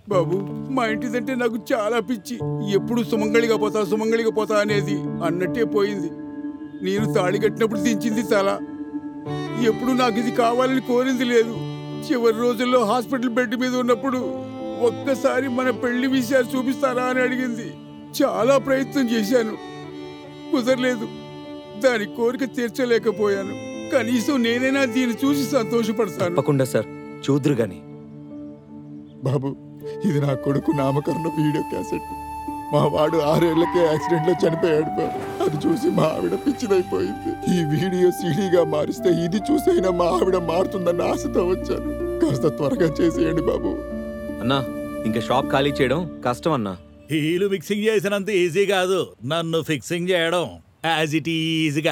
బాబు మా ఇంటిదంటే నాకు చాలా పిచ్చి ఎప్పుడు సుమంగళిగా పోతా సుమంగళిగా పోతా అనేది అన్నట్టే పోయింది నేను తాళి కట్టినప్పుడు దించింది తల ఎప్పుడు నాకు ఇది కావాలని కోరింది లేదు చివరి రోజుల్లో హాస్పిటల్ బెడ్ మీద ఉన్నప్పుడు ఒక్కసారి మన పెళ్లి విషయాలు చూపిస్తారా అని అడిగింది చాలా ప్రయత్నం చేశాను కుదరలేదు దాని కోరిక తీర్చలేకపోయాను కనీసం నేనైనా దీన్ని చూసి సంతోషపడతాను తప్పకుండా సార్ చూదురు గాని బాబు ఇది నా కొడుకు నామకరణ వీడియో క్యాసెట్ మా వాడు ఆరేళ్లకే యాక్సిడెంట్ లో చనిపోయాడు బాబు అది చూసి మా ఆవిడ పిచ్చిదైపోయింది ఈ వీడియో సీడీగా మారిస్తే ఇది చూసైనా మా ఆవిడ మారుతుందన్న ఆశతో వచ్చాను కాస్త త్వరగా చేసేయండి బాబు అన్నా ఇంకా షాప్ ఖాళీ చేయడం కష్టం అన్నా హీలు మిక్సింగ్ చేసినంత ఈజీ కాదు నన్ను ఫిక్సింగ్ చేయడం యాజ్ ఇట్ ఈజీగా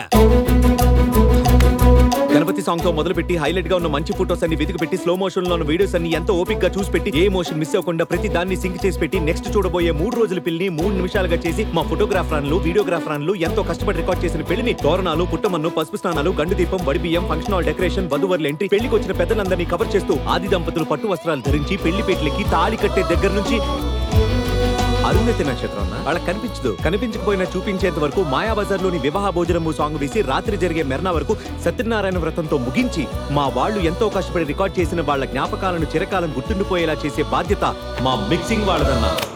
గణపతి సాంగ్ తో మొదలుపెట్టి హైలైట్ గా ఉన్న మంచి ఫోటోస్ అన్ని వెతికి పెట్టి స్లో మోషన్ లో ఉన్న వీడియోస్ అన్ని ఎంతో ఓపిక్ గా చూసి పెట్టి ఏ మోషన్ మిస్ అవ్వకుండా ప్రతి దాన్ని సింక్ చేసి పెట్టి నెక్స్ట్ చూడబోయే మూడు రోజుల పెళ్లిని మూడు నిమిషాలుగా చేసి మా ఫోటోగ్రాఫర్లు వీడియోగ్రాఫర్లు ఎంతో కష్టపడి రికార్డ్ చేసిన పెళ్లిని తోరణాలు పుట్టమన్ను పసుపు స్నానాలు గండు దీపం వడిబియ్యం ఫంక్షన్ హాల్ డెకరేషన్ వధువర్ల ఎంట్రీ పెళ్లికి వచ్చిన పెద్దలందరినీ కవర్ చేస్తూ ఆది దంపతులు పట్టు వస్త్రాలు ధరించి పెళ్లి పెట్లకి తాళి కట్టే దగ్గర నుంచి అరుంధతి నక్షత్రం అన్న వాళ్ళకి కనిపించదు కనిపించకపోయినా చూపించేంత వరకు మాయాబజార్ లోని వివాహ భోజనము సాంగ్ వేసి రాత్రి జరిగే మెరణ వరకు సత్యనారాయణ వ్రతంతో ముగించి మా వాళ్ళు ఎంతో కష్టపడి రికార్డ్ చేసిన వాళ్ళ జ్ఞాపకాలను చిరకాలం గుర్తుండిపోయేలా చేసే బాధ్యత మా మిక్సింగ్ వాళ్ళదన్నా